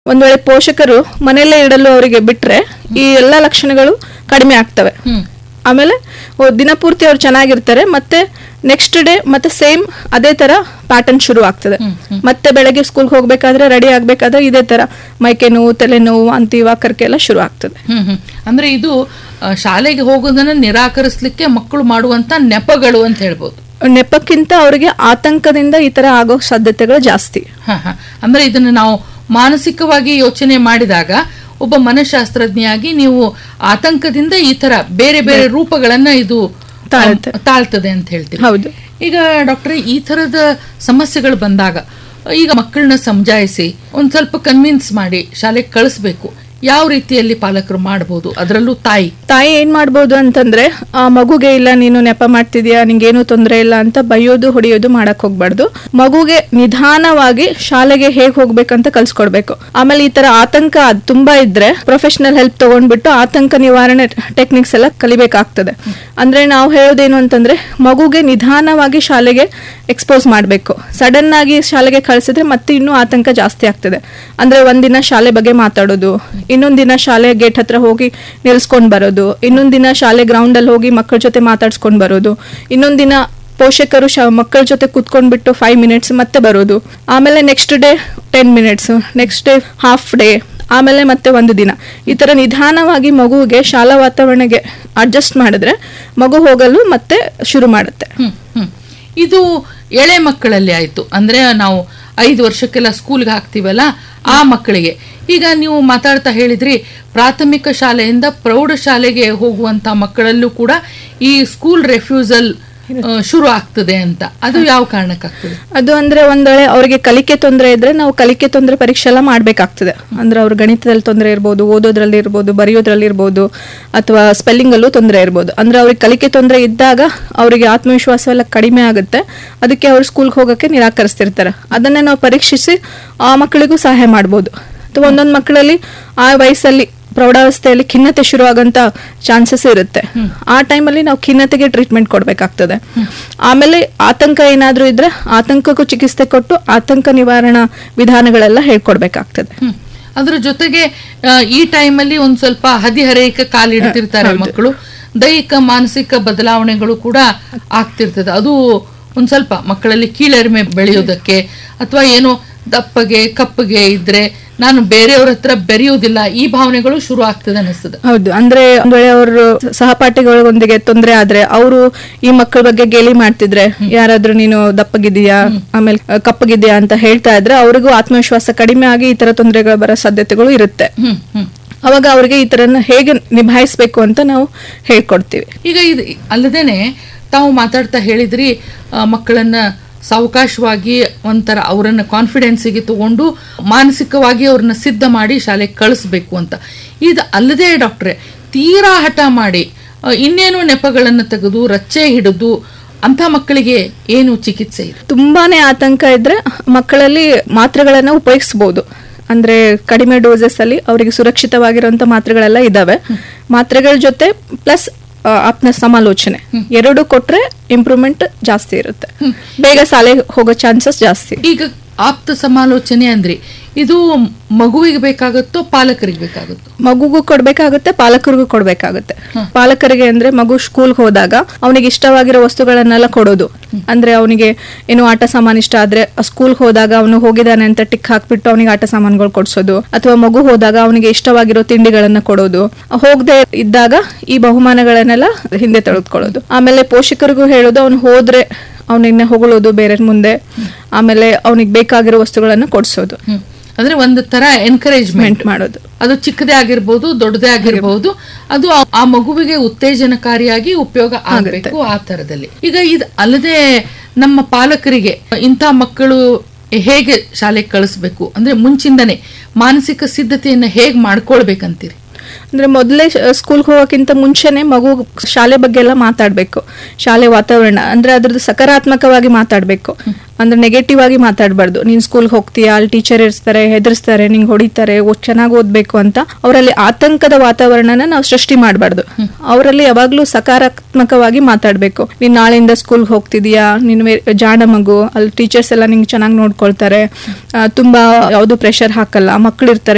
ಒಂದ್ ವೇಳೆ ಪೋಷಕರು ಮನೆಯಲ್ಲೇ ಇಡಲು ಅವರಿಗೆ ಬಿಟ್ರೆ ಈ ಎಲ್ಲಾ ಲಕ್ಷಣಗಳು ಕಡಿಮೆ ಆಗ್ತವೆ ಹ್ಮ್ ಆಮೇಲೆ ಓ, ದಿನಪೂರ್ತಿ ಅವ್ರು ಚೆನ್ನಾಗಿರ್ತಾರೆ ಮತ್ತೆ ನೆಕ್ಸ್ಟ್ ಡೇ ಮತ್ತೆ ಸೇಮ್ ಅದೇ ತರ ಪ್ಯಾಟರ್ನ್ ಶುರು ಆಗ್ತದೆ ಮತ್ತೆ ಬೆಳಗ್ಗೆ ಸ್ಕೂಲ್ಗೆ ಹೋಗ್ಬೇಕಾದ್ರೆ ರೆಡಿ ಆಗ್ಬೇಕಾದ್ರೆ ಇದೇ ತರ ಮೈಕೆ ನೋವು ತಲೆನೋವು ವಾಂತಿ ವಾಕರಿಕೆ ಎಲ್ಲ ಶುರು ಆಗ್ತದೆ ಹ್ಮ್ ಹ್ಮ್ ಅಂದ್ರೆ ಇದು ಆ, ಶಾಲೆಗೆ ಹೋಗೋದನ್ನ ನಿರಾಕರಿಸ್ಲಿಕ್ಕೆ ಮಕ್ಕಳು ಮಾಡುವಂತ ನೆಪಗಳು ಅಂತ ಹೇಳ್ಬೋದು ನೆಪಕ್ಕಿಂತ ಅವರಿಗೆ ಆತಂಕದಿಂದ ಈ ತರ ಆಗೋ ಸಾಧ್ಯತೆಗಳು ಜಾಸ್ತಿ ಹ, ಹ. ಅಂದ್ರೆ ಇದನ್ನ ನಾವು ಮಾನಸಿಕವಾಗಿ ಯೋಚನೆ ಮಾಡಿದಾಗ ಒಬ್ಬ ಮನಃಶಾಸ್ತ್ರಜ್ಞಿಯಾಗಿ ನೀವು ಆತಂಕದಿಂದ ಈ ತರ ಬೇರೆ ಬೇರೆ ರೂಪಗಳನ್ನ ಇದು ತಾಳುತ್ತೆ. ಆ, ತಾಳ್ತದೆ ಅಂತ ಹೇಳ್ತೀವಿ ಹೌದು ಈಗ ಡಾಕ್ಟ್ರೆ ಈ ತರದ ಸಮಸ್ಯೆಗಳು ಬಂದಾಗ ಈಗ ಮಕ್ಕಳನ್ನ ಸಮಜಾಯಿಸಿ ಒಂದ್ ಸ್ವಲ್ಪ ಕನ್ವಿನ್ಸ್ ಮಾಡಿ ಶಾಲೆಗೆ ಕಳಿಸ್ಬೇಕು ಯಾವ ರೀತಿಯಲ್ಲಿ ಪಾಲಕರು ಮಾಡಬಹುದು ಅದರಲ್ಲೂ ತಾಯಿ ತಾಯಿ ಏನ್ ಮಾಡ್ಬೋದು ಅಂತಂದ್ರೆ ಆ ಮಗುಗೆ ಇಲ್ಲ ನೀನು ನೆಪ ಮಾಡ್ತಿದ್ಯಾ ನಿಂಗೇನು ತೊಂದರೆ ಇಲ್ಲ ಅಂತ ಬೈಯೋದು ಹೊಡೆಯೋದು ಮಾಡಕ್ ಹೋಗ್ಬಾರ್ದು ಮಗುಗೆ ನಿಧಾನವಾಗಿ ಶಾಲೆಗೆ ಹೇಗ್ ಹೋಗ್ಬೇಕಂತ ಕಲ್ಸ್ಕೊಡ್ಬೇಕು ಆಮೇಲೆ ಈ ತರ ಆತಂಕ ಅದ್ ತುಂಬಾ ಇದ್ರೆ ಪ್ರೊಫೆಷನಲ್ ಹೆಲ್ಪ್ ತಗೊಂಡ್ಬಿಟ್ಟು ಆತಂಕ ನಿವಾರಣೆ ಟೆಕ್ನಿಕ್ಸ್ ಎಲ್ಲ ಕಲಿಬೇಕಾಗ್ತದೆ ಅಂದ್ರೆ ನಾವು ಹೇಳೋದೇನು ಅಂತಂದ್ರೆ ಮಗುಗೆ ನಿಧಾನವಾಗಿ ಶಾಲೆಗೆ ಎಕ್ಸ್ಪೋಸ್ ಮಾಡಬೇಕು ಸಡನ್ ಆಗಿ ಶಾಲೆಗೆ ಕಳಿಸಿದ್ರೆ ಮತ್ತೆ ಇನ್ನೂ ಆತಂಕ ಜಾಸ್ತಿ ಆಗ್ತದೆ ಅಂದ್ರೆ ಒಂದಿನ ಶಾಲೆ ಬಗ್ಗೆ ಮಾತಾಡೋದು ಇನ್ನೊಂದ್ ದಿನ ಶಾಲೆ ಗೇಟ್ ಹತ್ರ ಹೋಗಿ ನಿಲ್ಸ್ಕೊಂಡ್ ಬರೋದು ಇನ್ನೊಂದ್ ದಿನ ಶಾಲೆ ಗ್ರೌಂಡ್ ಅಲ್ಲಿ ಹೋಗಿ ಮಕ್ಕಳ ಜೊತೆ ಮಾತಾಡ್ಸ್ಕೊಂಡ್ ಬರೋದು ಇನ್ನೊಂದ್ ದಿನ ಪೋಷಕರು ಶ ಮಕ್ಕಳ ಜೊತೆ ಕುತ್ಕೊಂಡ್ಬಿಟ್ಟು ಫೈವ್ ಮಿನಿಟ್ಸ್ ಮತ್ತೆ ಬರೋದು ಆಮೇಲೆ next day ten minutes next day half day ಆಮೇಲೆ ಮತ್ತೆ ಒಂದು ದಿನ ಈ ತರ ನಿಧಾನವಾಗಿ ಮಗುವಿಗೆ ಶಾಲಾ ವಾತಾವರಣಕ್ಕೆ ಅಡ್ಜಸ್ಟ್ ಮಾಡಿದ್ರೆ ಮಗು ಹೋಗಲು ಮತ್ತೆ ಶುರು ಮಾಡುತ್ತೆ ಹ್ಮ್ ಹ್ಮ್ ಇದು ಎಳೆ ಮಕ್ಕಳಲ್ಲಿ ಆಯ್ತು ಅಂದ್ರೆ ನಾವು ಐದು ವರ್ಷಕ್ಕೆಲ್ಲ ಸ್ಕೂಲ್ಗೆ ಹಾಕ್ತಿವಲ್ಲ ಆ ಮಕ್ಕಳಿಗೆ ಈಗ ನೀವು ಮಾತಾಡ್ತಾ ಹೇಳಿದ್ರಿ ಪ್ರಾಥಮಿಕ ಶಾಲೆಯಿಂದ ಪ್ರೌಢ ಶಾಲೆಗೆ ಹೋಗುವಂತ ಮಕ್ಕಳಲ್ಲೂ ಕೂಡ ಈ ಸ್ಕೂಲ್ ರೆಫ್ಯೂಸಲ್ ಶುರು ಆಗ್ತದೆ ಅಂತ ಅದು ಯಾವ ಕಾರಣಕ್ಕಾಗ್ತದೆ ಅದು ಅಂದ್ರೆ ಒಂದ್ ವೇಳೆ ಅವರಿಗೆ ಕಲಿಕೆ ತೊಂದರೆ ಇದ್ರೆ ನಾವು ಕಲಿಕೆ ತೊಂದರೆ ಪರೀಕ್ಷೆ ಎಲ್ಲ ಮಾಡ್ಬೇಕಾಗ್ತದೆ ಅಂದ್ರೆ ಅವ್ರ ಗಣಿತದಲ್ಲಿ ತೊಂದರೆ ಇರ್ಬೋದು ಓದೋದ್ರಲ್ಲಿ ಇರ್ಬೋದು ಬರೆಯೋದ್ರಲ್ಲಿ ಇರ್ಬೋದು ಅಥವಾ ಸ್ಪೆಲ್ಲಿಂಗ್ ಅಲ್ಲೂ ತೊಂದರೆ ಇರ್ಬೋದು ಅಂದ್ರೆ ಅವ್ರಿಗೆ ಕಲಿಕೆ ತೊಂದರೆ ಇದ್ದಾಗ ಅವರಿಗೆ ಆತ್ಮವಿಶ್ವಾಸ ಎಲ್ಲ ಕಡಿಮೆ ಆಗುತ್ತೆ ಅದಕ್ಕೆ ಅವ್ರು ಸ್ಕೂಲ್ಗೆ ಹೋಗಕ್ಕೆ ನಿರಾಕರಿಸ್ತಿರ್ತಾರೆ ಅದನ್ನೇ ನಾವು ಪರೀಕ್ಷಿಸಿ ಆ ಮಕ್ಕಳಿಗೂ ಸಹಾಯ ಮಾಡ್ಬೋದು ಅಥವಾ ಒಂದೊಂದು ಮಕ್ಕಳಲ್ಲಿ ಆ ವಯಸ್ಸಲ್ಲಿ ಪ್ರೌಢಾವಸ್ಥೆಯಲ್ಲಿ ಖಿನ್ನತೆ ಶುರುವಾಗಂತ ಚಾನ್ಸಸ್ ಇರುತ್ತೆ ಆ ಟೈಮಲ್ಲಿ ನಾವು ಖಿನ್ನತೆಗೆ ಟ್ರೀಟ್ಮೆಂಟ್ ಕೊಡ್ಬೇಕಾಗ್ತದೆ ಆಮೇಲೆ ಆತಂಕ ಏನಾದ್ರೂ ಇದ್ರೆ ಆತಂಕಕ್ಕೂ ಚಿಕಿತ್ಸೆ ಕೊಟ್ಟು ಆತಂಕ ನಿವಾರಣಾ ವಿಧಾನಗಳೆಲ್ಲ ಹೇಳ್ಕೊಡ್ಬೇಕಾಗ್ತದೆ ಹ್ಮ್ ಅದ್ರ ಜೊತೆಗೆ ಆ, ಈ ಟೈಮಲ್ಲಿ ಒಂದ್ ಸ್ವಲ್ಪ ಹದಿಹರೆಯಕ್ಕೆ ಕಾಲಿಡ್ತಿರ್ತಾರೆ ಮಕ್ಕಳು ದೈಹಿಕ ಮಾನಸಿಕ ಬದಲಾವಣೆಗಳು ಕೂಡ ಆಗ್ತಿರ್ತದೆ ಅದು ಒಂದ್ ಸ್ವಲ್ಪ ಮಕ್ಕಳಲ್ಲಿ ಕೀಳರಿಮೆ ಬೆಳೆಯೋದಕ್ಕೆ ಅಥವಾ ಏನೋ ದಪ್ಪಗೆ ಕಪ್ಪಗೆ ಇದ್ರೆ ನಾನು ಬೇರೆಯವ್ರ ಹತ್ರ ಬೆರೆಯೋದಿಲ್ಲ ಈ ಭಾವನೆಗಳು ಶುರು ಆಗ್ತದೆ ಅನಿಸ್ತದೆ ಹೌದು ಅಂದ್ರೆ ಒಂದ್ ವೇಳೆ ಅವರು ಸಹಪಾಠಿಗಳೊಂದಿಗೆ ತೊಂದರೆ ಆದ್ರೆ ಅವರು ಈ ಮಕ್ಕಳ ಬಗ್ಗೆ ಗೇಲಿ ಮಾಡ್ತಿದ್ರೆ ಯಾರಾದ್ರೂ ನೀನು ದಪ್ಪಗಿದೀಯಾ ಆಮೇಲೆ ಅಹ್, ಕಪ್ಪಗಿದ್ಯಾ ಅಂತ ಹೇಳ್ತಾ ಇದ್ರೆ ಅವ್ರಿಗೂ ಆತ್ಮವಿಶ್ವಾಸ ಕಡಿಮೆ ಆಗಿ ಈ ತರ ತೊಂದರೆಗಳು ಬರೋ ಸಾಧ್ಯತೆಗಳು ಇರುತ್ತೆ ಹ್ಮ್ ಹ್ಮ್ ಅವಾಗ ಅವ್ರಿಗೆ ಈ ತರನ ಹೇಗೆ ನಿಭಾಯಿಸ್ಬೇಕು ಅಂತ ನಾವು ಹೇಳ್ಕೊಡ್ತೀವಿ ಈಗ ಇದು ಅಲ್ಲದೇನೆ ತಾವು ಮಾತಾಡ್ತಾ ಹೇಳಿದ್ರಿ ಆ, ಮಕ್ಕಳನ್ನ ಸಾವಕಾಶವಾಗಿ ಒಂಥರ ಅವರನ್ನ ಕಾನ್ಫಿಡೆನ್ಸಿಗೆ ತಗೊಂಡು ಮಾನಸಿಕವಾಗಿ ಅವ್ರನ್ನ ಸಿದ್ಧ ಮಾಡಿ ಶಾಲೆಗೆ ಕಳಿಸ್ಬೇಕು ಅಂತ ಇದು ಅಲ್ಲದೆ ಡಾಕ್ಟ್ರೆ ತೀರಾ ಹಠ ಮಾಡಿ ಆ, ಇನ್ನೇನು ನೆಪಗಳನ್ನು ತೆಗೆದು ರಚ್ಚೆ ಹಿಡಿದು ಅಂಥ ಮಕ್ಕಳಿಗೆ ಏನು ಚಿಕಿತ್ಸೆ ಇದೆ ತುಂಬಾನೇ ಆತಂಕ ಇದ್ರೆ ಮಕ್ಕಳಲ್ಲಿ ಮಾತ್ರೆಗಳನ್ನ ಉಪಯೋಗಿಸಬಹುದು ಅಂದ್ರೆ ಕಡಿಮೆ ಡೋಸಸ್ ಅಲ್ಲಿ ಅವರಿಗೆ ಸುರಕ್ಷಿತವಾಗಿರುವಂತ ಮಾತ್ರೆಗಳೆಲ್ಲ ಇದಾವೆ ಮಾತ್ರೆಗಳ ಜೊತೆ ಪ್ಲಸ್ ಆಪ್ನ ಸಮಾಲೋಚನೆ ಎರಡು ಕೊಟ್ರೆ ಇಂಪ್ರೂವ್ಮೆಂಟ್ ಜಾಸ್ತಿ ಇರುತ್ತೆ ಬೇಗ ಶಾಲೆ ಹೋಗೋ ಚಾನ್ಸಸ್ ಜಾಸ್ತಿ ಈಗ ಆಪ್ತ ಸಮಾಲೋಚನೆ ಅಂದ್ರಿ ಇದು ಮಗುವಿಗೆ ಬೇಕಾಗುತ್ತೋ ಪಾಲಕರಿಗೆ ಬೇಕಾಗುತ್ತೋ ಮಗುಗೂ ಕೊಡ್ಬೇಕಾಗುತ್ತೆ ಪಾಲಕರಿಗೂ ಕೊಡ್ಬೇಕಾಗುತ್ತೆ ಪಾಲಕರಿಗೆ ಅಂದ್ರೆ ಮಗು ಸ್ಕೂಲ್ಗೆ ಹೋದಾಗ ಅವನಿಗೆ ಇಷ್ಟವಾಗಿರೋ ವಸ್ತುಗಳನ್ನೆಲ್ಲ ಕೊಡೋದು ಅಂದ್ರೆ ಅವನಿಗೆ ಏನು ಆಟ ಸಾಮಾನು ಇಷ್ಟ ಆದ್ರೆ ಸ್ಕೂಲ್ಗೆ ಹೋದಾಗ ಅವನು ಹೋಗಿದ್ದಾನೆ ಅಂತ ಟಿಕ್ ಹಾಕ್ಬಿಟ್ಟು ಅವನಿಗೆ ಆಟ ಸಾಮಾನುಗಳು ಕೊಡ್ಸೋದು ಅಥವಾ ಮಗು ಹೋದಾಗ ಅವನಿಗೆ ಇಷ್ಟವಾಗಿರೋ ತಿಂಡಿಗಳನ್ನ ಕೊಡೋದು ಹೋಗದೆ ಇದ್ದಾಗ ಈ ಬಹುಮಾನಗಳನ್ನೆಲ್ಲ ಹಿಂದೆ ತೆಗೆದುಕೊಳ್ಳೋದು ಆಮೇಲೆ ಪೋಷಕರಿಗೂ ಹೇಳೋದು ಅವನು ಹೋದ್ರೆ ಅವನಿಗೆ ಹೊಗಳೋದು ಬೇರೆ ಮುಂದೆ ಆಮೇಲೆ ಅವನಿಗೆ ಬೇಕಾಗಿರೋ ವಸ್ತುಗಳನ್ನ ಕೊಡ್ಸೋದು ಹ್ಮ್ ಅಂದ್ರೆ ಒಂದು ತರ ಎನ್ಕರೇಜ್ಮೆಂಟ್ ಮಾಡೋದು ಅದು ಚಿಕ್ಕದೇ ಆಗಿರ್ಬೋದು ದೊಡ್ಡದೇ ಆಗಿರ್ಬೋದು ಅದು ಆ- ಆ ಮಗುವಿಗೆ ಉತ್ತೇಜನಕಾರಿಯಾಗಿ ಉಪಯೋಗ ಆಗಬೇಕು ಆ ತರದಲ್ಲಿ ಈಗ ಇದು ಅಲ್ಲದೆ ನಮ್ಮ ಪಾಲಕರಿಗೆ ಇಂಥ ಮಕ್ಕಳು ಹೇಗೆ ಶಾಲೆಗೆ ಕಳಿಸ್ಬೇಕು ಅಂದ್ರೆ ಮುಂಚಿಂದನೇ ಮಾನಸಿಕ ಸಿದ್ಧತೆಯನ್ನ ಹೇಗೆ ಮಾಡ್ಕೊಳ್ಬೇಕಂತೀರಿ ಅಂದ್ರೆ ಮೊದಲೇ ಸ್ಕೂಲ್ಗೆ ಹೋಗೋಕ್ಕಿಂತ ಮುಂಚೆನೆ ಮಗು ಶಾಲೆ ಬಗ್ಗೆ ಎಲ್ಲ ಮಾತಾಡ್ಬೇಕು ಶಾಲೆ ವಾತಾವರಣ ಅಂದ್ರೆ ಅದ್ರದ್ದು ಸಕಾರಾತ್ಮಕವಾಗಿ ಮಾತಾಡ್ಬೇಕು ಅಂದ್ರೆ ನೆಗೆಟಿವ್ ಆಗಿ ಮಾತಾಡಬಾರ್ದು ನೀನ್ ಸ್ಕೂಲ್ಗೆ ಹೋಗ್ತೀಯಾ ಅಲ್ಲಿ ಟೀಚರ್ ಇರ್ತಾರೆ ಹೆದರ್ಸ್ತಾರೆ ನಿಂಗೆ ಹೊಡಿತಾರೆ ಚೆನ್ನಾಗಿ ಓದ್ಬೇಕು ಅಂತ ಅವರಲ್ಲಿ ಆತಂಕದ ವಾತಾವರಣನ ನಾವು ಸೃಷ್ಟಿ ಮಾಡಬಾರ್ದು ಅವರಲ್ಲಿ ಯಾವಾಗ್ಲೂ ಸಕಾರಾತ್ಮಕವಾಗಿ ಮಾತಾಡ್ಬೇಕು ನೀನ್ ನಾಳೆಯಿಂದ ಸ್ಕೂಲ್ಗೆ ಹೋಗ್ತಿದೀಯಾ ನೀನು ವೇ- ಜಾಣ ಮಗು ಅಲ್ಲಿ ಟೀಚರ್ಸ್ ಎಲ್ಲ ನಿಂಗೆ ಚೆನ್ನಾಗಿ ನೋಡ್ಕೊಳ್ತಾರೆ ಆ, ತುಂಬಾ ಯಾವುದು ಪ್ರೆಷರ್ ಹಾಕಲ್ಲ ಮಕ್ಕಳು ಇರ್ತಾರೆ